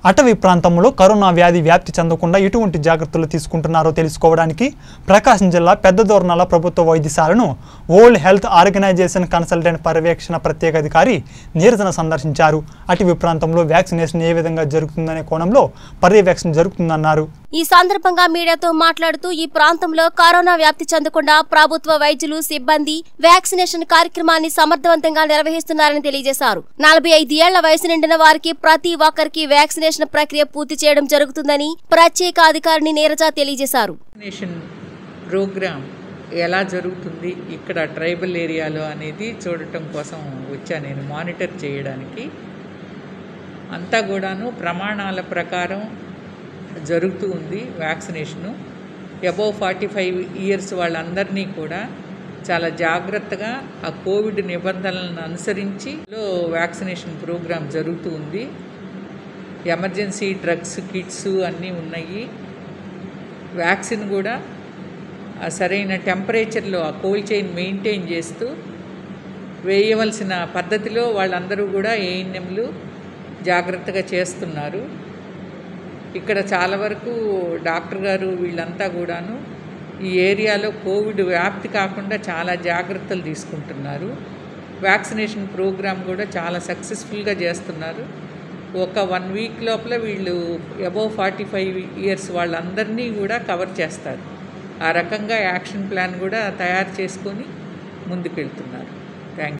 అటవీ ప్రాంతంలో కరోనా వ్యాధి వ్యాప్తి చెందకుండా ఎటువంటి జాగ్రత్తలు తీసుకుంటున్నారో తెలుసుకోవడానికి ప్రకాశం జిల్లా పెద్ద దోర్నాల ప్రభుత్వ వైద్యశాలను వరల్డ్ హెల్త్ ఆర్గనైజేషన్ కన్సల్టెంట్ పర్యవేక్షణ ప్రత్యేక అధికారి నీరజన సందర్శించారు అటవీ ప్రాంతంలో వ్యాక్సినేషన్ ఏ విధంగా జరుగుతుందనే కోణంలో పర్యవేక్షణ జరుగుతుందన్నారు ఈ సందర్భంగా మీడియాతో మాట్లాడుతూ ఈ ప్రాంతంలో కరోనా వ్యాప్తి చెందకుండా ప్రభుత్వ వైద్యులు సిబ్బంది వ్యాక్సినేషన్ కార్యక్రమాన్ని సమర్థవంతంగా నిర్వహిస్తున్నారని తెలియజేశారు నలభై ఐదు ఏళ్ల వయసు నిండిన వారికి ప్రతి ఒక్కరికి వ్యాక్సినేషన్ ప్రక్రియ పూర్తి చేయడం జరుగుతుందని ప్రత్యేక అధికారిని నీరజ తెలియజేశారు నేషన్ ప్రోగ్రామ్ ఎలా జరుగుతుంది ఇక్కడ ట్రైబల్ ఏరియాలో అనేది చూడటం కోసం వచ్చా నేను మానిటర్ చేయడానికి అంతా కూడాను ప్రమాణాల ప్రకారం జరుగుతూ ఉంది vaccination above forty five years వాళ్ళందరినీ కూడా చాలా జాగ్రత్తగా ఆ కోవిడ్ నిబంధనలను అనుసరించి లో వ్యాక్సినేషన్ ప్రోగ్రాం జరుగుతూ ఉంది ఎమర్జెన్సీ డ్రగ్స్ కిట్స్ అన్నీ ఉన్నాయి వ్యాక్సిన్ కూడా ఆ సరైన టెంపరేచర్లో ఆ కోల్డ్ చైన్ మెయింటైన్ చేస్తూ వేయవలసిన పద్ధతిలో వాళ్ళందరూ కూడా ఏఎన్ఎంలు జాగ్రత్తగా చేస్తున్నారు ఇక్కడ చాలా వరకు డాక్టర్ గారు వీళ్ళంతా కూడాను ఈ ఏరియాలో కోవిడ్ వ్యాప్తి కాకుండా చాలా జాగ్రత్తలు తీసుకుంటున్నారు వ్యాక్సినేషన్ ప్రోగ్రామ్ కూడా చాలా సక్సెస్ఫుల్గా చేస్తున్నారు ఒక వన్ వీక్ లోపల వీళ్ళు అబౌవ్ ఫార్టీ ఫైవ్ ఇయర్స్ వాళ్ళందరినీ కూడా కవర్ చేస్తారు ఆ రకంగా యాక్షన్ ప్లాన్ కూడా తయారు చేసుకొని ముందుకెళ్తున్నారు